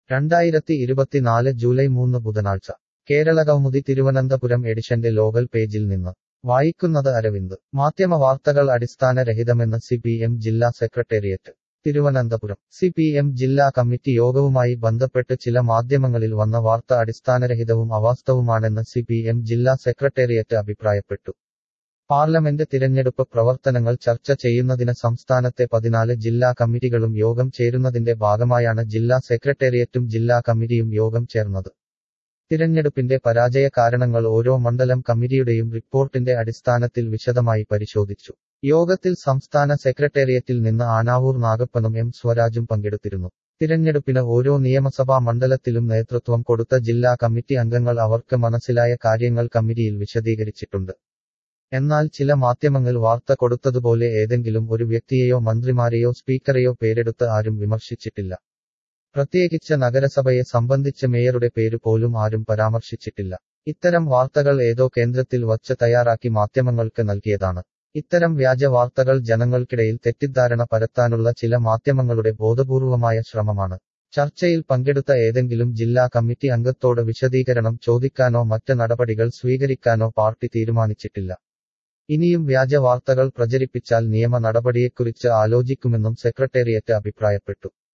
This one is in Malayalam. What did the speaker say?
രണ്ടായിരത്തി ഇരുപത്തിനാല് ജൂലൈ മൂന്ന് ബുധനാഴ്ച കേരളകൗമുദി തിരുവനന്തപുരം എഡിഷന്റെ ലോകൽ പേജിൽ നിന്ന് വായിക്കുന്നത് അരവിന്ദ് മാധ്യമ വാർത്തകൾ അടിസ്ഥാനരഹിതമെന്ന് സി പി എം ജില്ലാ secretariat Thiruvananthapuram C P M ജില്ലാ കമ്മിറ്റി യോഗവുമായി ബന്ധപ്പെട്ട് ചില മാധ്യമങ്ങളിൽ വന്ന വാർത്ത അടിസ്ഥാനരഹിതവും അവാസ്തവുമാണെന്ന് സി പി എം ജില്ലാ സെക്രട്ടേറിയറ്റ് അഭിപ്രായപ്പെട്ടു പാർലമെന്റ് തിരഞ്ഞെടുപ്പ് പ്രവർത്തനങ്ങൾ ചർച്ച ചെയ്യുന്നതിന് സംസ്ഥാനത്തെ പതിനാല് ജില്ലാ കമ്മിറ്റികളും യോഗം ചേരുന്നതിന്റെ ഭാഗമായാണ് ജില്ലാ സെക്രട്ടേറിയറ്റും ജില്ലാ കമ്മിറ്റിയും യോഗം ചേർന്നത് തിരഞ്ഞെടുപ്പിന്റെ പരാജയ കാരണങ്ങൾ ഓരോ മണ്ഡലം കമ്മിറ്റിയുടെയും റിപ്പോർട്ടിന്റെ അടിസ്ഥാനത്തിൽ വിശദമായി പരിശോധിച്ചു യോഗത്തിൽ സംസ്ഥാന സെക്രട്ടേറിയറ്റിൽ നിന്ന് ആനാവൂർ നാഗപ്പനും എം സ്വരാജും പങ്കെടുത്തിരുന്നു തിരഞ്ഞെടുപ്പിന് ഓരോ നിയമസഭാ മണ്ഡലത്തിലും നേതൃത്വം കൊടുത്ത ജില്ലാ കമ്മിറ്റി അംഗങ്ങൾ അവർക്ക് മനസ്സിലായ കാര്യങ്ങൾ കമ്മിറ്റിയിൽ വിശദീകരിച്ചിട്ടുണ്ട് എന്നാൽ ചില മാധ്യമങ്ങൾ വാർത്ത കൊടുത്തതുപോലെ ഏതെങ്കിലും ഒരു വ്യക്തിയെയോ മന്ത്രിമാരെയോ സ്പീക്കറെയോ പേരെടുത്ത് ആരും വിമർശിച്ചിട്ടില്ല പ്രത്യേകിച്ച് നഗരസഭയെ സംബന്ധിച്ച് മേയറുടെ പേര് പോലും ആരും പരാമർശിച്ചിട്ടില്ല ഇത്തരം വാർത്തകൾ ഏതോ കേന്ദ്രത്തിൽ വച്ച് തയ്യാറാക്കി മാധ്യമങ്ങൾക്ക് നൽകിയതാണ് ഇത്തരം വ്യാജ വാർത്തകൾ ജനങ്ങൾക്കിടയിൽ തെറ്റിദ്ധാരണ പരത്താനുള്ള ചില മാധ്യമങ്ങളുടെ ബോധപൂർവമായ ശ്രമമാണ് ചർച്ചയിൽ പങ്കെടുത്ത ഏതെങ്കിലും ജില്ലാ കമ്മിറ്റി അംഗത്തോട് വിശദീകരണം ചോദിക്കാനോ മറ്റ് നടപടികൾ സ്വീകരിക്കാനോ പാർട്ടി തീരുമാനിച്ചിട്ടില്ല ഇനിയും വ്യാജ വാർത്തകൾ പ്രചരിപ്പിച്ചാൽ നിയമ നടപടിയെക്കുറിച്ച് ആലോചിക്കുമെന്നും സെക്രട്ടേറിയറ്റ് അഭിപ്രായപ്പെട്ടു